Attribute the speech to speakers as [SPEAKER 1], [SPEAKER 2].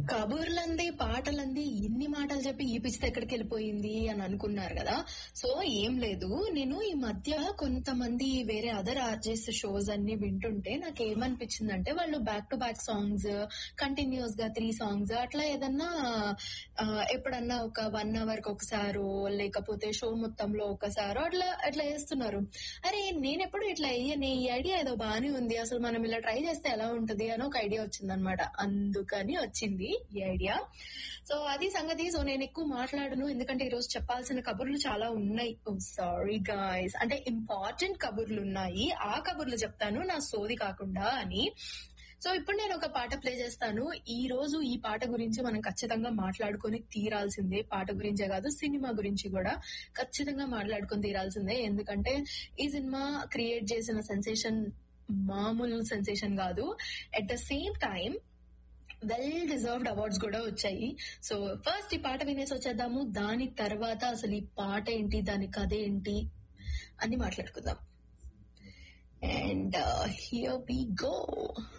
[SPEAKER 1] కబుర్లంది పాటలంది ఇన్ని మాటలు చెప్పి ఈ పిచ్చితే ఎక్కడికి వెళ్ళిపోయింది అని అనుకున్నారు కదా సో ఏం లేదు నేను ఈ మధ్య కొంతమంది వేరే అదర్ ఆర్జెస్ షోస్ అన్ని వింటుంటే నాకు ఏమనిపించిందంటే వాళ్ళు back to back songs continuous గా త్రీ సాంగ్స్ అట్లా ఏదన్నా ఆ, ఎప్పుడన్నా ఒక వన్ అవర్ కి ఒకసారో లేకపోతే షో మొత్తంలో ఒకసారో అట్లా అట్లా చేస్తున్నారు అరే నేను ఎప్పుడు ఇట్లా వేయని ఈ ఐడియా ఏదో బానే ఉంది అసలు మనం ఇలా ట్రై చేస్తే ఎలా ఉంటది అని ఒక ఐడియా వచ్చింది అనమాట అందుకని వచ్చింది ఈ ఐడియా సో అది సంగతి సో నేను ఎక్కువ మాట్లాడను ఎందుకంటే ఈ రోజు చెప్పాల్సిన కబుర్లు చాలా ఉన్నాయి సారీ గాయస్ అంటే ఇంపార్టెంట్ కబుర్లు ఉన్నాయి ఆ కబుర్లు చెప్తాను నా సోది కాకుండా అని సో ఇప్పుడు నేను ఒక పాట ప్లే చేస్తాను ఈ రోజు ఈ పాట గురించి మనం ఖచ్చితంగా మాట్లాడుకొని తీరాల్సిందే పాట గురించే కాదు సినిమా గురించి కూడా ఖచ్చితంగా మాట్లాడుకొని తీరాల్సిందే ఎందుకంటే ఈ సినిమా క్రియేట్ చేసిన సెన్సేషన్ మామూలు సెన్సేషన్ కాదు at the same time well deserved awards కూడా వచ్చాయి సో ఫస్ట్ ఈ పాట వినేసి వచ్చేద్దాము దాని తర్వాత అసలు ఈ పాట ఏంటి దాని కథ ఏంటి అని మాట్లాడుకుందాం అండ్ హియర్ వి గో